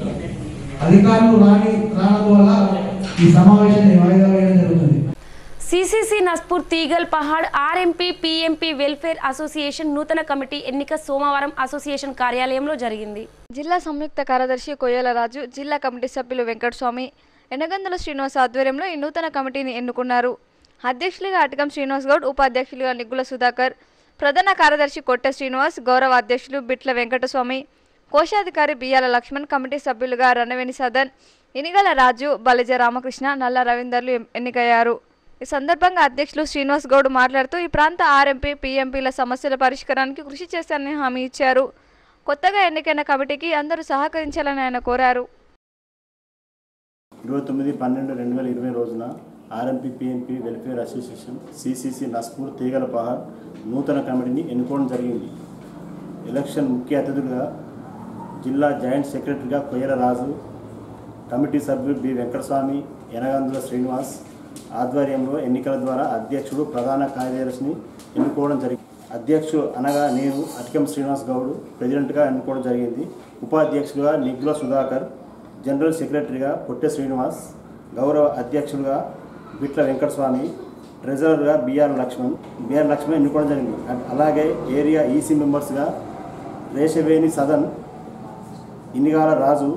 అధికారులు రాని రావడం వల్ల ఈ సమావేశాన్ని వాయిదా వేయడం జరుగుతుంది CCC Naspur Teegal Pahad RMP PMP welfare association నూతన కమిటీ ఎన్నిక సోమవారం అసోసియేషన్ కార్యాలయంలో జరిగింది జిల్లా సంయుక్త కార్యదర్శి కొయ్యల రాజు జిల్లా కమిటీ సభ్యులు వెంకటస్వామి ఎనగందుల శ్రీనివాస్ ఆధ్వర్యంలో ఈ నూతన కమిటీని ఎన్నుకున్నారు అధ్యక్షులుగా అటకం శ్రీనివాస్ గౌడ్ ఉపాధ్యక్షులుగా నిగ్గుల సుధాకర్ ప్రధాన కార్యదర్శి కొట్టె శ్రీనివాస్ గౌరవ అధ్యక్షులు బిట్ల వెంకటస్వామి కోశాధికారి బియ్యాల లక్ష్మణ్ కమిటీ సభ్యులుగా రణవేణి సదన్ ఇనిగల రాజు బలిజ రామకృష్ణ నల్ల రవీందర్లు ఎం- ఎన్నికయ్యారు ఈ సందర్భంగా అధ్యక్షులు శ్రీనివాస్ గౌడ్ మాట్లాడుతూ ఈ ప్రాంత ఆర్ఎంపీ పీఎంపీల సమస్యల పరిష్కారానికి కృషి చేస్తానని హామీ ఇచ్చారు కొత్తగా ఎన్నికైన కమిటీకి అందరూ సహకరించాలని ఆయన కోరారు ఇరవై తొమ్మిది పన్నెండు రెండు వేల ఇరవై రోజున RMP PMP welfare association CCC Naspur Teegala Pahad నూతన కమిటీని ఎన్నుకోవడం జరిగింది ఎలక్షన్ ముఖ్య అతిథులుగా జిల్లా జాయింట్ సెక్రటరీగా కొయ్యల రాజు కమిటీ సభ్యులు బి వెంకటస్వామి యనగందుల శ్రీనివాస్ ఆధ్వర్యంలో ఎన్నికల ద్వారా అధ్యక్షుడు ప్రధాన కార్యదర్శిని ఎన్నుకోవడం జరిగింది అధ్యక్షుడు అనగా నేను అటికం శ్రీనివాస్ గౌడ్ ప్రెసిడెంట్గా ఎన్నుకోవడం జరిగింది ఉపాధ్యక్షులుగా నిగ్గుల సుధాకర్ జనరల్ సెక్రటరీగా పొట్టె శ్రీనివాస్ గౌరవ అధ్యక్షులుగా బిట్ల వెంకటస్వామి ట్రెజరర్గా బిఆర్ లక్ష్మణ్ బిఆర్ లక్ష్మణ్ ఎన్నుకోవడం జరిగింది అ- అలాగే ఏరియా ఈసీ మెంబర్స్గా రేషవేణి సదన్ ఇనిగాల రాజు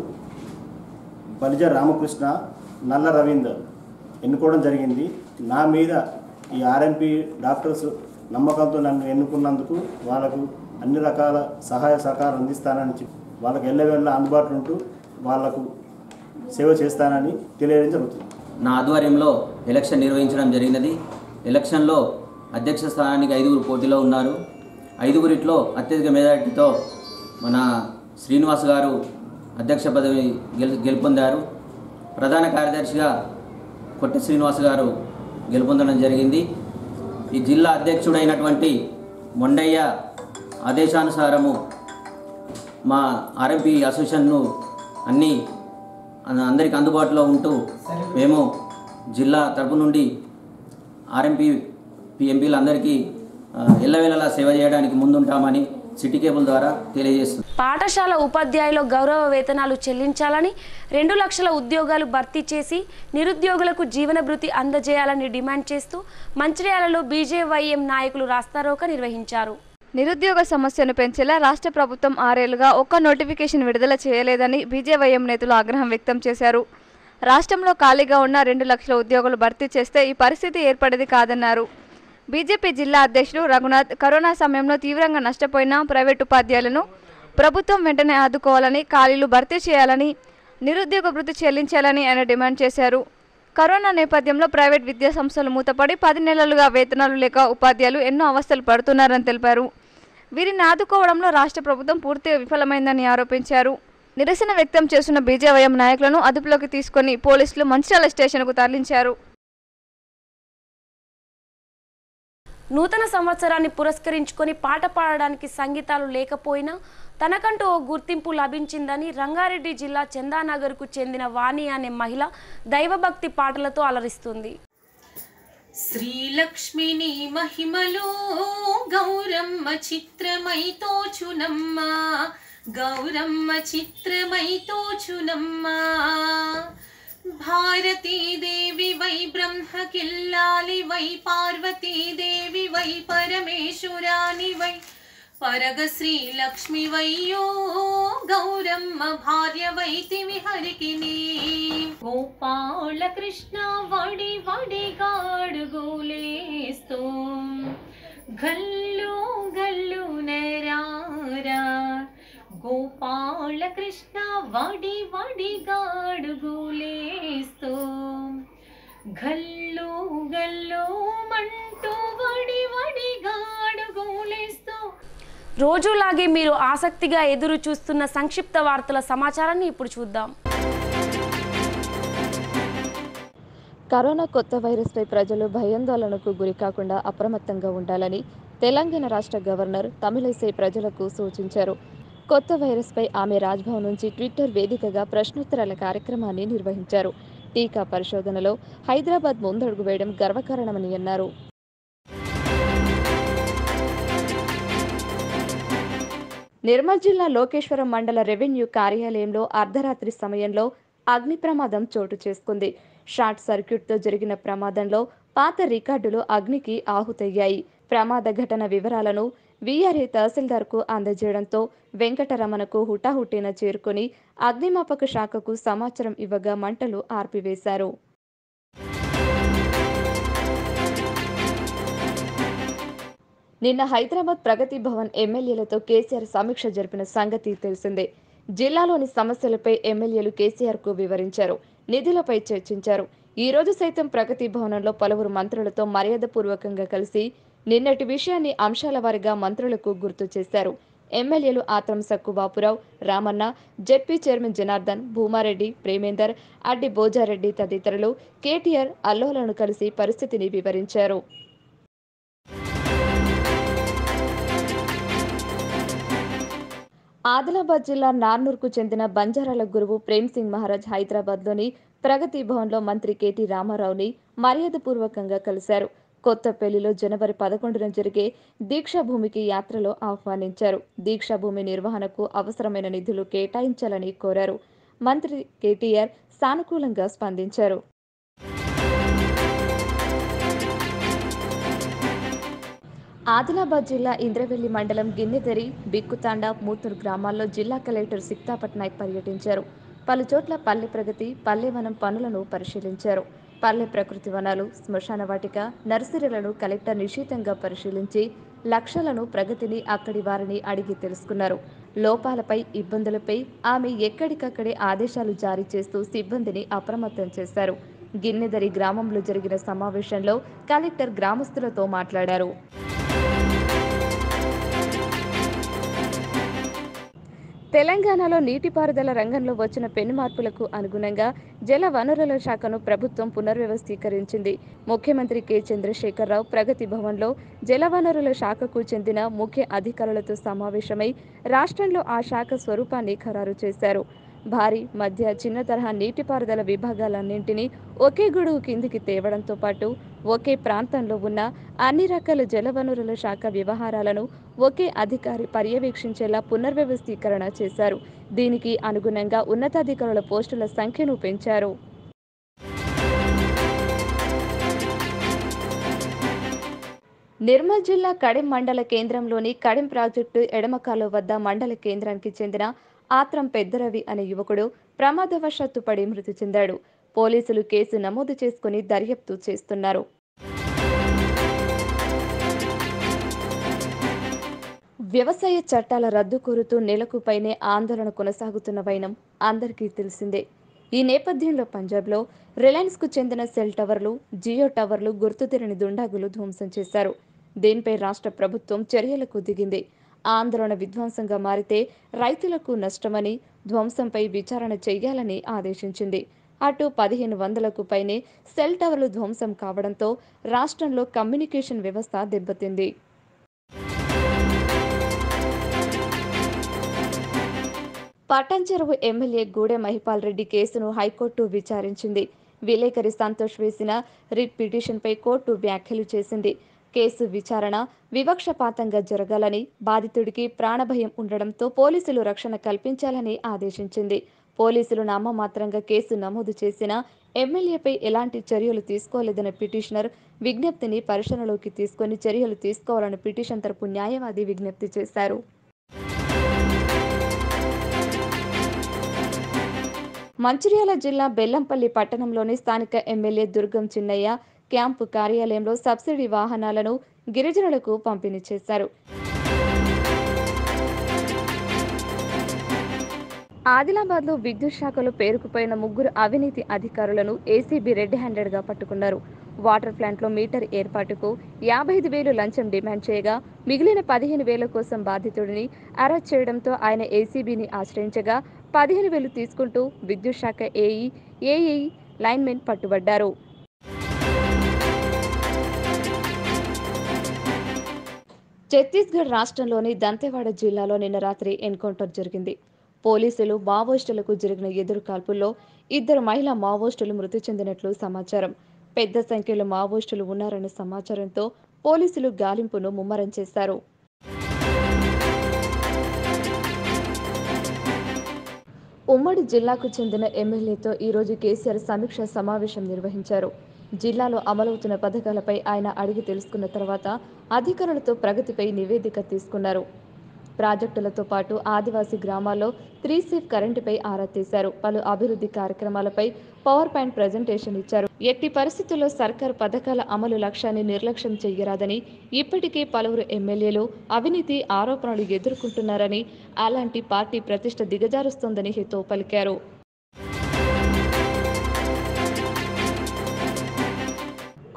బలిజ రామకృష్ణ నల్ల రవీందర్ ఎన్నుకోవడం జరిగింది నా మీద ఈ ఆర్ఎంపీ డాక్టర్స్ నమ్మకంతో నన్ను ఎన్నుకున్నందుకు వాళ్ళకు అన్ని రకాల సహాయ సహకారం అందిస్తానని చెప్పి వాళ్ళకి ఎల్లవేళ్ళ అందుబాటులో ఉంటూ వాళ్లకు సేవ చేస్తానని తెలియడం జరుగుతుంది నా ఆధ్వర్యంలో ఎలక్షన్ నిర్వహించడం జరిగినది ఎలక్షన్లో అధ్యక్ష స్థానానికి ఐదుగురు పోటీలో ఉన్నారు ఐదుగురిట్లో అత్యధిక మెజారిటీతో మన శ్రీనివాస్ గారు అధ్యక్ష పదవి గెలు గెలుపొందారు ప్రధాన కార్యదర్శిగా కొట్టి శ్రీనివాస్ గారు గెలుపొందడం జరిగింది ఈ జిల్లా అధ్యక్షుడైనటువంటి మొండయ్య ఆదేశానుసారము మా ఆర్ఎంపీ అసోసియేషన్ను అన్ని అన్న- అందరికి అందుబాటులో ఉంటూ మేము జిల్లా తరపు నుండి ఆర్ఎంపీ పిఎంపీలందరికీ ఆ, ఎల్లవేళలా సేవ చేయడానికి ముందుంటామని సిటీ కేబుల్ ద్వారా తెలియజేస్తుంది పాఠశాల ఉపాధ్యాయుల గౌరవ వేతనాలు చెల్లించాలని రెండు లక్షల ఉద్యోగాలు భర్తీ చేసి నిరుద్యోగులకు జీవన భృతి అందజేయాలని డిమాండ్ చేస్తూ మంచిర్యాలలో బీజేవైఎం నాయకులు రాస్తారోక నిర్వహించారు నిరుద్యోగ సమస్యను పెంచేలా రాష్ట్ర ప్రభుత్వం ఆరేళ్లుగా ఒక్క నోటిఫికేషన్ విడుదల చేయలేదని బీజేవైఎం నేతలు ఆగ్రహం వ్యక్తం చేశారు రాష్ట్రంలో ఖాళీగా ఉన్న రెండు లక్షల ఉద్యోగులు భర్తీ చేస్తే ఈ పరిస్థితి ఏర్పడేది కాదన్నారు బీజేపీ జిల్లా అధ్యక్షుడు రఘునాథ్ కరోనా సమయంలో తీవ్రంగా నష్టపోయిన ప్రైవేటు ఉపాధ్యాయులను ప్రభుత్వం వెంటనే ఆదుకోవాలని ఖాళీలు భర్తీ చేయాలని నిరుద్యోగ భృతి చెల్లించాలని ఆయన డిమాండ్ చేశారు కరోనా నేపథ్యంలో ప్రైవేట్ విద్యా సంస్థలు మూతపడి పది నెలలుగా వేతనాలు లేక ఉపాధ్యాయులు ఎన్నో అవస్థలు పడుతున్నారని తెలిపారు వీరిని ఆదుకోవడంలో రాష్ట్ర ప్రభుత్వం పూర్తిగా విఫలమైందని ఆరోపించారు నిరసన వ్యక్తం చేస్తున్న బీజేవైఎం నాయకులను అదుపులోకి తీసుకొని పోలీసులు మంచిర్యాల స్టేషన్కు తరలించారు నూతన సంవత్సరాన్ని పురస్కరించుకొని పాట పాడడానికి సంగీతాలు లేకపోయినా తనకంటూ ఓ గుర్తింపు లభించిందని రంగారెడ్డి జిల్లా చందానగర్కు చెందిన వాణి అనే మహిళ దైవభక్తి పాటలతో అలరిస్తుంది శ్రీలక్ష్మిని మహిమలో గౌరమ్మ చిత్రమై తోచునమ్మ గౌరమ్మ చిత్రమై తోచునమ్మ భారతీదేవి వై బ్రహ్మకిల్లాలి వై పార్వతీదేవి వై పరమేశ్వరాని వై పరగ శ్రీలక్ష్మి వయ్యో గౌరమ్మ భార్య వైతివి హరికిని గోపాల కృష్ణ వడి వడి గాడుగోలేస్తూ గల్లు గల్లు నరారా గోపాల కృష్ణ వడి వడి గాడుగోలేస్తూ గల్లు గల్లు మంటూ వడి వడి గాడుగోలేస్తూ రోజులాగే మీరు ఆసక్తిగా ఎదురు చూస్తున్న సంక్షిప్త వార్తల సమాచారాన్ని ఇప్పుడు చూద్దాం కరోనా కొత్త వైరస్పై ప్రజలు భయాందోళనకు గురికాకుండా అప్రమత్తంగా ఉండాలని తెలంగాణ రాష్ట్ర గవర్నర్ తమిళైసై ప్రజలకు సూచించారు కొత్త వైరస్పై ఆమె రాజ్భవన్ నుంచి ట్విట్టర్ వేదికగా ప్రశ్నోత్తరాల కార్యక్రమాన్ని నిర్వహించారు టీకా పరిశోధనలో హైదరాబాద్ ముందడుగు వేయడం గర్వకారణమని అన్నారు నిర్మల్ జిల్లా లోకేశ్వరం మండల రెవెన్యూ కార్యాలయంలో అర్ధరాత్రి సమయంలో అగ్ని ప్రమాదం చోటు చేసుకుంది షార్ట్ సర్క్యూట్తో జరిగిన ప్రమాదంలో పాత రికార్డులు అగ్నికి ఆహుతయ్యాయి ప్రమాద ఘటన వివరాలను వీఆర్ఏ తహసీల్దార్కు అందజేయడంతో వెంకటరమణకు హుటాహుటిన చేరుకుని అగ్నిమాపక శాఖకు సమాచారం ఇవ్వగా మంటలు ఆర్పివేశారు నిన్న హైదరాబాద్ ప్రగతి భవన్ ఎమ్మెల్యేలతో కేసీఆర్ సమీక్ష జరిపిన సంగతి తెలిసిందే జిల్లాలోని సమస్యలపై ఎమ్మెల్యేలు కేసీఆర్కు వివరించారు నిధులపై చర్చించారు ఈ రోజు సైతం ప్రగతి భవనంలో పలువురు మంత్రులతో మర్యాదపూర్వకంగా కలిసి నిన్నటి విషయాన్ని అంశాల వారీగా మంత్రులకు గుర్తు చేశారు ఎమ్మెల్యేలు ఆత్రం సక్కుబాపురావు రామన్న జెడ్పీ చైర్మన్ జనార్దన్ భూమారెడ్డి ప్రేమేందర్ అడ్డి భోజారెడ్డి తదితరులు కేటీఆర్ అల్లోలను కలిసి పరిస్థితిని వివరించారు ఆదిలాబాద్ జిల్లా నార్నూర్కు చెందిన బంజారాల గురువు ప్రేమ్ సింగ్ మహారాజ్ హైదరాబాద్లోని ప్రగతి భవన్లో మంత్రి కేటీ రామారావుని మర్యాదపూర్వకంగా కలిశారు కొత్తపల్లిలో జనవరి పదకొండున జరిగే దీక్షాభూమికి యాత్రలో ఆహ్వానించారు దీక్షాభూమి నిర్వహణకు అవసరమైన నిధులు కేటాయించాలని కోరారు మంత్రి కేటీఆర్ సానుకూలంగా స్పందించారు ఆదిలాబాద్ జిల్లా ఇంద్రవెల్లి మండలం గిన్నెదరి బిక్కుతాండ మూతూరు గ్రామాల్లో జిల్లా కలెక్టర్ సిక్తా పట్నాయక్ పర్యటించారు పలు చోట్ల పల్లె ప్రగతి పల్లె వనం పనులను పరిశీలించారు పల్లె ప్రకృతి వనాలు శ్మశాన వాటిక నర్సరీలను కలెక్టర్ నిశితంగా పరిశీలించి లక్షలను ప్రగతిని అక్కడి వారిని అడిగి తెలుసుకున్నారు లోపాలపై ఇబ్బందులపై ఆమె ఎక్కడికక్కడే ఆదేశాలు జారీ చేస్తూ సిబ్బందిని అప్రమత్తం చేశారు గిన్నెదరి గ్రామంలో జరిగిన సమావేశంలో కలెక్టర్ గ్రామస్తులతో మాట్లాడారు తెలంగాణలో నీటిపారుదల రంగంలో వచ్చిన పెను మార్పులకు అనుగుణంగా జల వనరుల శాఖను ప్రభుత్వం పునర్వ్యవస్థీకరించింది ముఖ్యమంత్రి కె చంద్రశేఖరరావు ప్రగతి భవన్లో జలవనరుల శాఖకు చెందిన ముఖ్య అధికారులతో సమావేశమై రాష్ట్రంలో ఆ శాఖ స్వరూపాన్ని ఖరారు చేశారు భారీ మధ్య చిన్న తరహా నీటిపారుదల విభాగాలన్నింటినీ ఒకే గొడుగు కిందికి తేవడంతో పాటు ఒకే ప్రాంతంలో ఉన్న అన్ని రకాల జలవనరుల శాఖ వ్యవహారాలను ఒకే అధికారి పర్యవేక్షించేలా పునర్వ్యవస్థీకరణ చేశారు దీనికి అనుగుణంగా ఉన్నతాధికారుల పోస్టుల సంఖ్యను పెంచారు నిర్మల్ జిల్లా కడెం మండల కేంద్రంలోని కడెం ప్రాజెక్టు ఎడమకాలు వద్ద మండల కేంద్రానికి చెందిన ఆత్రం పెద్దరవి అనే యువకుడు ప్రమాదవశాత్తు పడి మృతి చెందాడు పోలీసులు కేసు నమోదు చేసుకుని దర్యాప్తు చేస్తున్నారు వ్యవసాయ చట్టాల రద్దు కోరుతూ నెలకు పైనే ఆందోళన కొనసాగుతున్న వైనం అందరికీ తెలిసిందే ఈ నేపథ్యంలో పంజాబ్లో రిలయన్స్కు చెందిన సెల్ టవర్లు జియో టవర్లు గుర్తుతెరని దుండాగులు ధ్వంసం చేశారు దీనిపై రాష్ట్ర ప్రభుత్వం చర్యలకు దిగింది ఆందోళన విధ్వంసంగా మారితే రైతులకు నష్టమని ధ్వంసంపై విచారణ చేయాలని ఆదేశించింది అటు పదిహేను వందలకు పైనే సెల్ టవర్లు ధ్వంసం కావడంతో రాష్ట్రంలో కమ్యూనికేషన్ వ్యవస్థ దెబ్బతింది పట్టంచెరువు ఎమ్మెల్యే గూడె మహిపాల్ రెడ్డి కేసును హైకోర్టు విచారించింది విలేకరి సంతోష్ వేసిన రిట్ పిటిషన్పై కోర్టు వ్యాఖ్యలు చేసింది కేసు విచారణ వివక్షపాతంగా జరగాలని బాధితుడికి ప్రాణభయం ఉండడంతో పోలీసులు రక్షణ కల్పించాలని ఆదేశించింది పోలీసులు నామమాత్రంగా కేసు నమోదు చేసిన ఎమ్మెల్యేపై ఎలాంటి చర్యలు తీసుకోలేదన్న పిటిషనర్ విజ్ఞప్తిని పరిశీలనలోకి తీసుకొని చర్యలు తీసుకోవాలని పిటిషన్ తరపు న్యాయవాది విజ్ఞప్తి చేశారు మంచిర్యాల జిల్లా బెల్లంపల్లి పట్టణంలోని స్థానిక ఎమ్మెల్యే దుర్గం చిన్నయ్య క్యాంపు కార్యాలయంలో సబ్సిడీ వాహనాలను గిరిజనులకు పంపిణీ చేశారు ఆదిలాబాద్లో విద్యుత్ శాఖలో పేరుకుపోయిన ముగ్గురు అవినీతి అధికారులను ఏసీబీ రెడ్ హ్యాండెడ్గా పట్టుకున్నారు వాటర్ ప్లాంట్లో మీటర్ ఏర్పాటుకు యాభై ఐదు వేలు లంచం డిమాండ్ చేయగా మిగిలిన పదిహేను వేల కోసం బాధితుడిని అరెస్ట్ చేయడంతో ఆయన ఏసీబీని ఆశ్రయించగా పదిహేను వేలు తీసుకుంటూ విద్యుత్ శాఖ ఏఈ ఏఈ లైన్మెన్ పట్టుబడ్డారు ఛత్తీస్గఢ్ రాష్ట్రంలోని దంతెవాడ జిల్లాలో నిన్న రాత్రి ఎన్కౌంటర్ జరిగింది పోలీసులు మావోయిస్టులకు జరిగిన ఎదురు కాల్పుల్లో ఇద్దరు మహిళా మావోయిస్టులు మృతి చెందినట్లు సమాచారం పెద్ద సంఖ్యలో మావోయిస్టులు ఉన్నారన్న సమాచారంతో పోలీసులు గాలింపును ముమ్మరం చేశారు ఉమ్మడి జిల్లాకు చెందిన ఎమ్మెల్యేతో ఈరోజు కేసీఆర్ సమీక్ష సమావేశం నిర్వహించారు జిల్లాలో అమలవుతున్న పథకాలపై ఆయన అడిగి తెలుసుకున్న తర్వాత అధికారులతో ప్రగతిపై నివేదిక తీసుకున్నారు ప్రాజెక్టులతో పాటు ఆదివాసీ గ్రామాల్లో త్రీ సేఫ్ కరెంటుపై ఆరా తీశారు పలు అభివృద్ధి కార్యక్రమాలపై పవర్ పాయింట్ ప్రజెంటేషన్ ఇచ్చారు ఎట్టి పరిస్థితుల్లో సర్కారు పథకాల అమలు లక్ష్యాన్ని నిర్లక్ష్యం చేయరాదని ఇప్పటికే పలువురు ఎమ్మెల్యేలు అవినీతి ఆరోపణలు ఎదుర్కొంటున్నారని అలాంటి పార్టీ ప్రతిష్ట దిగజారుస్తోందని హితో పలికారు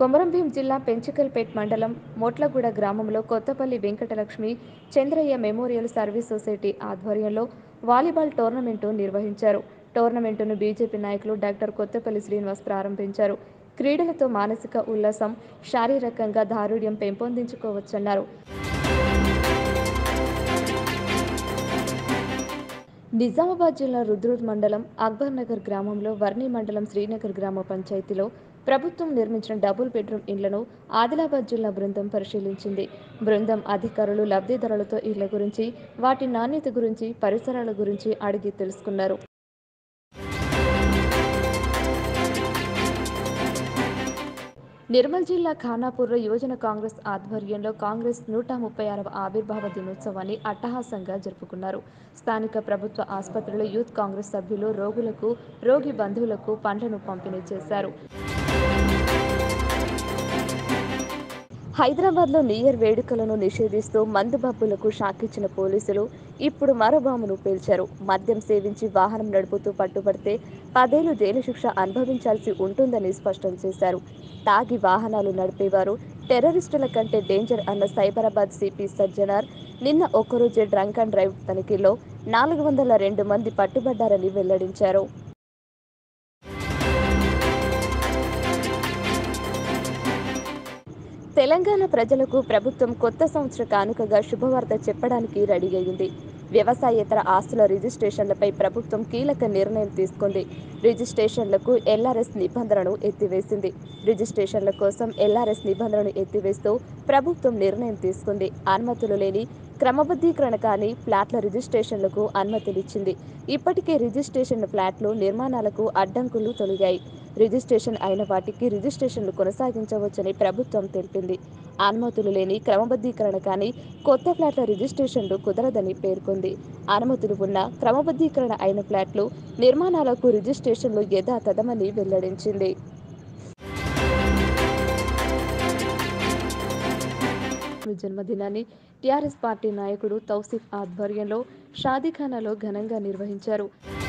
కొమరంభీం జిల్లా పెంచకల్పేట్ మండలం మోట్లగూడ గ్రామంలో Kothapalli Venkatalakshmi Chandraiah memorial service society ఆధ్వర్యంలో వాలీబాల్ టోర్నమెంటు నిర్వహించారు టోర్నమెంటును బీజేపీ నాయకులు డాక్టర్ కొత్తపల్లి శ్రీనివాస్ ప్రారంభించారు క్రీడలతో మానసిక ఉల్లాసం శారీరకంగా దారుఢ్యం పెంపొందించుకోవచ్చన్నారు నిజామాబాద్ జిల్లా రుద్రూర్ మండలం అక్బర్ నగర్ గ్రామంలో వర్ణి మండలం శ్రీనగర్ గ్రామ పంచాయతీలో ప్రభుత్వం నిర్మించిన డబుల్ బెడ్రూమ్ ఇళ్లను ఆదిలాబాద్ జిల్లా బృందం పరిశీలించింది బృందం అధికారులు లబ్ధిదారులతో ఇళ్ల గురించి వాటి నాణ్యత గురించి పరిసరాల గురించి అడిగి తెలుసుకున్నారు నిర్మల్ జిల్లా ఖానాపూర్లో యువజన కాంగ్రెస్ ఆధ్వర్యంలో కాంగ్రెస్ నూట ముప్పై ఆరవ ఆవిర్భావ దినోత్సవాన్ని అట్టహాసంగా జరుపుకున్నారు స్థానిక ప్రభుత్వ ఆసుపత్రిలో యూత్ కాంగ్రెస్ సభ్యులు రోగులకు రోగి బంధువులకు పండ్లను పంపిణీ చేశారు హైదరాబాద్లో న్యూ వేడుకలను నిషేధిస్తూ మందుబాబులకు షాకిచ్చిన పోలీసులు ఇప్పుడు మరో బాంబును పేల్చారు మద్యం సేవించి వాహనం నడుపుతూ పట్టుబడితే పదేళ్లు జైలు శిక్ష అనుభవించాల్సి ఉంటుందని స్పష్టం చేశారు తాగి వాహనాలు నడిపేవారు టెర్రరిస్టుల కంటే డేంజర్ అన్న సైబరాబాద్ సిపి సజ్జనార్ నిన్న ఒక్కరోజే డ్రంక్ అండ్ డ్రైవ్ తనిఖీలో నాలుగు వందల రెండు మంది పట్టుబడ్డారని వెల్లడించారు తెలంగాణ ప్రజలకు ప్రభుత్వం కొత్త సంవత్సర కానుకగా శుభవార్త చెప్పడానికి రెడీ అయింది వ్యవసాయేతర ఆస్తుల రిజిస్ట్రేషన్లపై ప్రభుత్వం కీలక నిర్ణయం తీసుకుంది రిజిస్ట్రేషన్లకు ఎల్ఆర్ఎస్ నిబంధనను ఎత్తివేసింది రిజిస్ట్రేషన్ల కోసం ఎల్ఆర్ఎస్ నిబంధనను ఎత్తివేస్తూ ప్రభుత్వం నిర్ణయం తీసుకుంది అనుమతులు లేని క్రమబద్ధీకరణ కాని ఫ్లాట్ల రిజిస్ట్రేషన్లకు అనుమతులిచ్చింది ఇప్పటికే రిజిస్ట్రేషన్ ఫ్లాట్లు నిర్మాణాలకు అడ్డంకులు తొలగాయి రిజిస్ట్రేషన్ అయిన వాటికి రిజిస్ట్రేషన్లు కొనసాగించవచ్చని ప్రభుత్వం తెలిపింది అనుమతులు లేని క్రమబద్ధీకరణ కానీ కొత్త ఫ్లాట్ల రిజిస్ట్రేషన్లు కుదరదని పేర్కొంది అనుమతులు ఉన్న క్రమబద్ధీకరణ అయిన ఫ్లాట్లు నిర్మాణాలకు రిజిస్ట్రేషన్లు యథాతథమని వెల్లడించింది జన్మదినాన్ని టీఆర్ఎస్ పార్టీ నాయకుడు తౌసిఫ్ ఆధ్వర్యంలో షాదీఖానాలో ఘనంగా నిర్వహించారు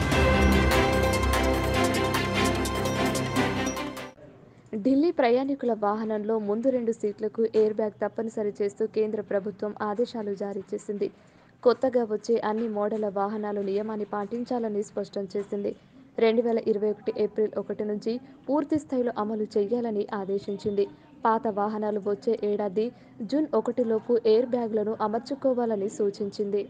ఢిల్లీ ప్రయాణికుల వాహనంలో ముందు రెండు సీట్లకు ఎయిర్ బ్యాగ్ తప్పనిసరి చేస్తూ కేంద్ర ప్రభుత్వం ఆదేశాలు జారీ చేసింది కొత్తగా వచ్చే అన్ని మోడళ్ల వాహనాలు నియమాన్ని పాటించాలని స్పష్టం చేసింది రెండు వేల ఇరవై ఒకటి ఏప్రిల్ ఒకటి నుంచి పూర్తి స్థాయిలో అమలు చేయాలని ఆదేశించింది పాత వాహనాలు వచ్చే ఏడాది జూన్ ఒకటిలోపు ఎయిర్ బ్యాగ్లను అమర్చుకోవాలని సూచించింది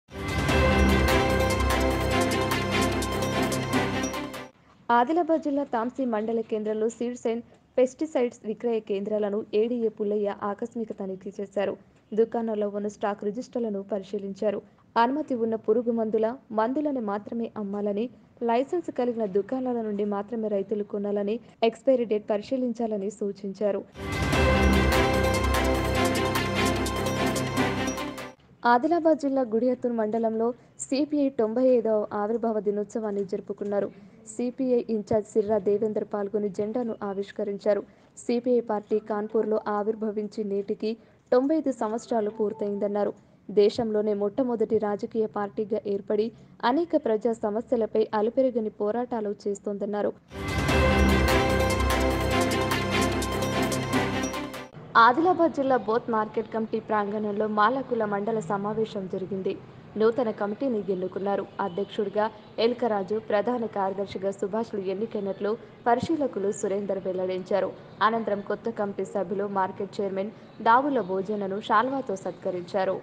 ఆదిలాబాద్ జిల్లా తాంసీ మండల కేంద్రంలో సీడ్స్ అండ్ పెస్టిసైడ్స్ విక్రయ కేంద్రాలను ఏడీఏ పుల్లయ్య ఆకస్మిక తనిఖీ చేశారు దుకాణాల్లో ఉన్న స్టాక్ రిజిస్టర్లను పరిశీలించారు అనుమతి ఉన్న పురుగు మందుల మందులను మాత్రమే అమ్మాలని లైసెన్స్ కలిగిన దుకాణాల నుండి మాత్రమే రైతులు కొనాలని ఎక్స్పైరీ డేట్ పరిశీలించాలని సూచించారు ఆదిలాబాద్ జిల్లా గుడియత్తూర్ మండలంలో సిపిఐ తొంభై ఐదవ ఆవిర్భావ దినోత్సవాన్ని జరుపుకున్నారు సిపిఐ ఇన్ఛార్జ్ సిర్రా దేవేందర్ పాల్గొని జెండాను ఆవిష్కరించారు సిపిఐ పార్టీ కాన్పూర్లో ఆవిర్భవించి నేటికి తొంభై ఐదు సంవత్సరాలు పూర్తయిందన్నారు దేశంలోనే మొట్టమొదటి రాజకీయ పార్టీగా ఏర్పడి అనేక ప్రజా సమస్యలపై అలుపెరగని పోరాటాలు చేస్తోందన్నారు ఆదిలాబాద్ జిల్లా బోత్ మార్కెట్ కమిటీ ప్రాంగణంలో మాలకుల మండల సమావేశం జరిగింది నూతన కమిటీని ఎన్నుకున్నారు అధ్యక్షుడిగా ఎల్కరాజు ప్రధాన కార్యదర్శిగా సుభాష్లు ఎన్నికైనట్లు పరిశీలకులు సురేందర్ వెల్లడించారు అనంతరం కొత్త కమిటీ సభ్యులు మార్కెట్ చైర్మన్ దావుల భోజనను శాల్వాతో సత్కరించారు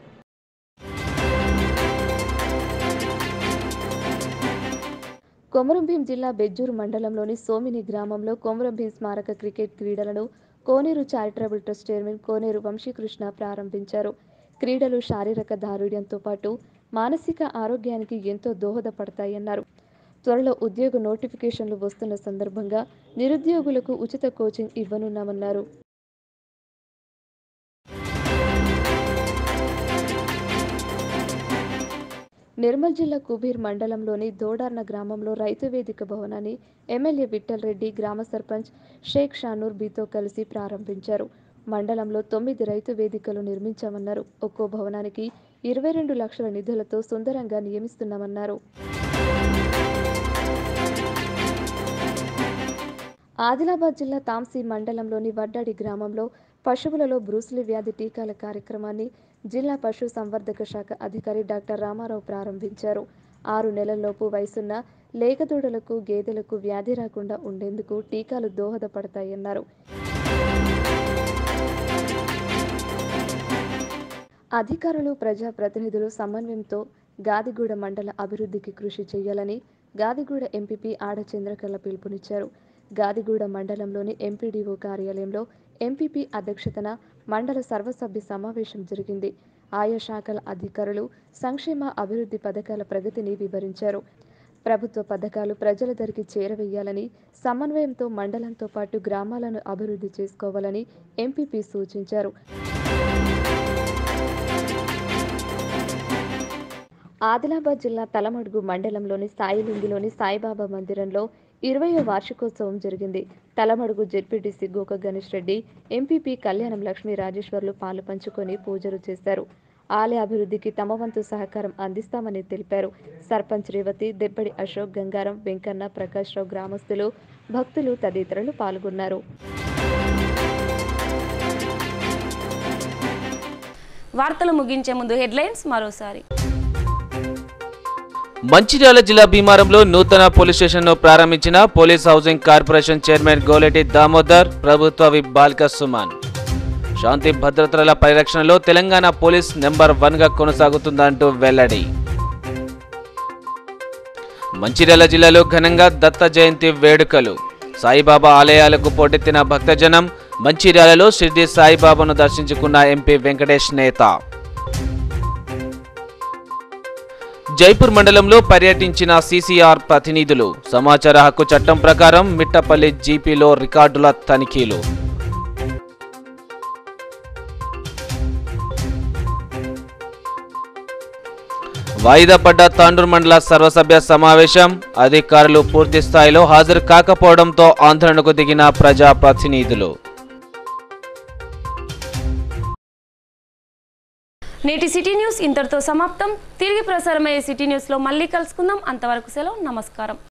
కొమరంభీం జిల్లా బెజ్జూరు మండలంలోని సోమిని గ్రామంలో కొమరంభీం స్మారక క్రికెట్ క్రీడలను Koneru charitable trust chairman Koneru Vamsi Krishna ప్రారంభించారు క్రీడలు శారీరక దారుఢ్యంతో పాటు మానసిక ఆరోగ్యానికి ఎంతో దోహదపడతాయన్నారు త్వరలో ఉద్యోగ నోటిఫికేషన్లు వస్తున్న సందర్భంగా నిరుద్యోగులకు ఉచిత కోచింగ్ ఇవ్వనున్నామన్నారు నిర్మల్ జిల్లా కుబీర్ మండలంలోని దోడార్న గ్రామంలో రైతు వేదిక భవనాన్ని ఎమ్మెల్యే విఠల్ రెడ్డి గ్రామ సర్పంచ్ షేక్ షానూర్ బీతో కలిసి ప్రారంభించారు మండలంలో తొమ్మిది రైతు వేదికలు నిర్మించామన్నారు ఒక్కో భవనానికి ఇరవై రెండు లక్షల నిధులతో సుందరంగా నియమిస్తున్నామన్నారు ఆదిలాబాద్ జిల్లా తాంసీ మండలంలోని వడ్డాడి గ్రామంలో పశువులలో బ్రూస్లీ వ్యాధి టీకాల కార్యక్రమాన్ని జిల్లా పశు సంవర్ధక శాఖ అధికారి డాక్టర్ రామారావు ప్రారంభించారు ఆరు నెలల్లోపు వయసున్న లేగదూడలకు గేదెలకు వ్యాధి రాకుండా ఉండేందుకు టీకాలు దోహదపడతాయన్నారు అధికారులు ప్రజాప్రతినిధులు సమన్వయంతో గాదిగూడ మండల అభివృద్ధికి కృషి చేయాలని గాదిగూడ ఎంపీపీ ఆడ చంద్రకళ పిలుపునిచ్చారు గాదిగూడ మండలంలోని ఎంపీడీఓ కార్యాలయంలో ఎంపీపీ అధ్యక్షతన మండల సర్వసభ్య సమావేశం జరిగింది ఆయా శాఖల అధికారులు సంక్షేమ అభివృద్ధి పథకాల ప్రగతిని వివరించారు ప్రభుత్వ పథకాలు ప్రజల దరికి చేరవేయాలని సమన్వయంతో మండలంతో పాటు గ్రామాలను అభివృద్ధి చేసుకోవాలని ఎంపీపీ సూచించారు ఆదిలాబాద్ జిల్లా తలమడుగు మండలంలోని సాయిలింగిలోని సాయిబాబా మందిరంలో ఇరవయో వార్షికోత్సవం జరిగింది తలమడుగు జెడ్పీటీసీ గోక గణేష్ రెడ్డి ఎంపీపీ కళ్యాణం లక్ష్మీ రాజేశ్వర్లు పాలు పంచుకొని పూజలు చేశారు ఆలయ అభివృద్ధికి తమ వంతు సహకారం అందిస్తామని తెలిపారు సర్పంచ్ రేవతి దెబ్బడి అశోక్ గంగారం వెంకన్న ప్రకాష్ రావు గ్రామస్తులు భక్తులు తదితరులు పాల్గొన్నారు వార్తలు ముగించే ముందు హెడ్లైన్స్ మరోసారి మంచిర్యాల జిల్లా భీమారంలో నూతన పోలీస్ స్టేషన్ను ప్రారంభించిన police housing corporation chairman Goleti Damodar ప్రభుత్వ విప్ బాల్క సుమాన్ శాంతి భద్రతల పరిరక్షణలో తెలంగాణ పోలీస్ నెంబర్ వన్ గా కొనసాగుతుందంటూ వెల్లడి మంచిర్యాల జిల్లాలో ఘనంగా దత్త జయంతి వేడుకలు సాయిబాబా ఆలయాలకు పోటెత్తిన భక్తజనం మంచిర్యాలలో షిర్డి సాయిబాబాను దర్శించుకున్న ఎంపీ వెంకటేష్ నేత జైపూర్ మండలంలో పర్యటించిన సీసీఆర్ ప్రతినిధులు సమాచార హక్కు చట్టం ప్రకారం మిట్టపల్లి జీపీలో రికార్డుల తనిఖీలు వాయిదా పడ్డ తాండూరు మండల సర్వసభ్య సమావేశం అధికారులు పూర్తి స్థాయిలో హాజరు కాకపోవడంతో ఆందోళనకు దిగిన ప్రజాప్రతినిధులు నేటి సిటీ న్యూస్ ఇంతటితో సమాప్తం తిరిగి ప్రసారమయ్యే సిటీ న్యూస్లో మళ్ళీ కలుసుకుందాం అంతవరకు సెలవు నమస్కారం